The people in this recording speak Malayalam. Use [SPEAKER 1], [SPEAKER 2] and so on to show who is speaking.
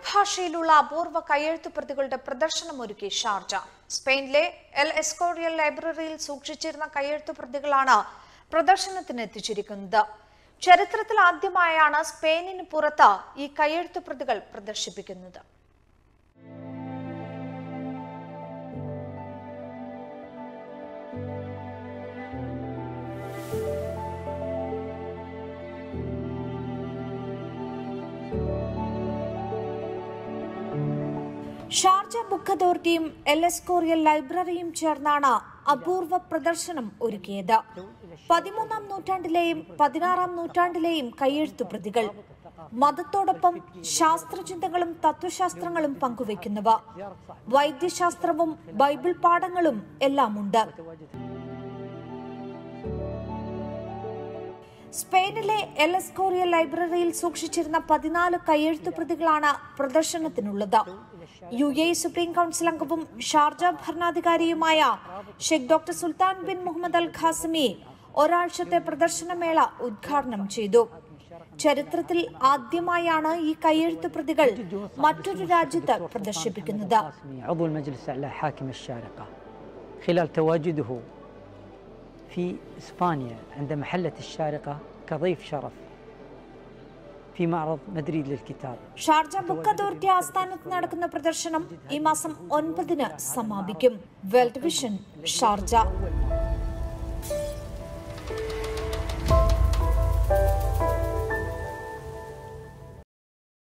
[SPEAKER 1] ഭാഷയിലുള്ള അപൂർവ കയ്യെഴുത്തു പ്രതികളുടെ പ്രദർശനം ഒരുക്കി ഷാർജ സ്പെയിനിലെ എൽ എസ്കോറിയൽ ലൈബ്രറിയിൽ സൂക്ഷിച്ചിരുന്ന കയ്യെഴുത്തു പ്രതികളാണ് പ്രദർശനത്തിന് എത്തിച്ചിരിക്കുന്നത് ചരിത്രത്തിൽ ആദ്യമായാണ് സ്പെയിനിന് പുറത്ത് ഈ കയ്യെഴുത്തു പ്രതികൾ പ്രദർശിപ്പിക്കുന്നത് ഷാർജ ബുക്ക് അതോറിറ്റിയും എൽ എസ്കോറിയൽ ലൈബ്രറിയും ചേർന്നാണ് അപൂർവ പ്രദർശനം ഒരുക്കിയത് പതിമൂന്നാം നൂറ്റാണ്ടിലെയും പതിനാറാം നൂറ്റാണ്ടിലെയും കയ്യെഴുത്തു പ്രതികൾ മതത്തോടൊപ്പം ശാസ്ത്രചിന്തകളും തത്വശാസ്ത്രങ്ങളും പങ്കുവെക്കുന്നവ വൈദ്യശാസ്ത്രവും ബൈബിൾ പാഠങ്ങളും എല്ലാമുണ്ട് സ്പെയിനിലെ എൽ എസ്കോറിയ ലൈബ്രറിയിൽ സൂക്ഷിച്ചിരുന്ന പതിനാല് കയ്യെഴുത്തു പ്രതികളാണ് പ്രദർശനത്തിനുള്ളത് യു എ സുപ്രീം കൌൺസിൽ അംഗവും ഷാർജ ഭരണാധികാരിയുമായ Sheikh doctor Sultan bin Muhammad Al Qasimi ഒരാഴ്ചത്തെ പ്രദർശനമേള ഉദ്ഘാടനം ചെയ്തു ചരിത്രത്തിൽ ആദ്യമായാണ് ഈ കയ്യെഴുത്തു പ്രതികൾ മറ്റൊരു രാജ്യത്ത് പ്രദർശിപ്പിക്കുന്നത്
[SPEAKER 2] عضو المجلس الأعلى حاكم الشارقة خلال تواجده في إسبانيا عند محلة الشارقة كضيف شرف في معرض مدريد للكتاب
[SPEAKER 1] ഷാർജ ബുക്ക് അതോറിറ്റി ആസ്ഥാനത്ത് നടക്കുന്ന പ്രദർശനം ഈ മാസം ഒൻപതിന് സമാപിക്കും വേൾഡ് വിഷൻ ഷാർജ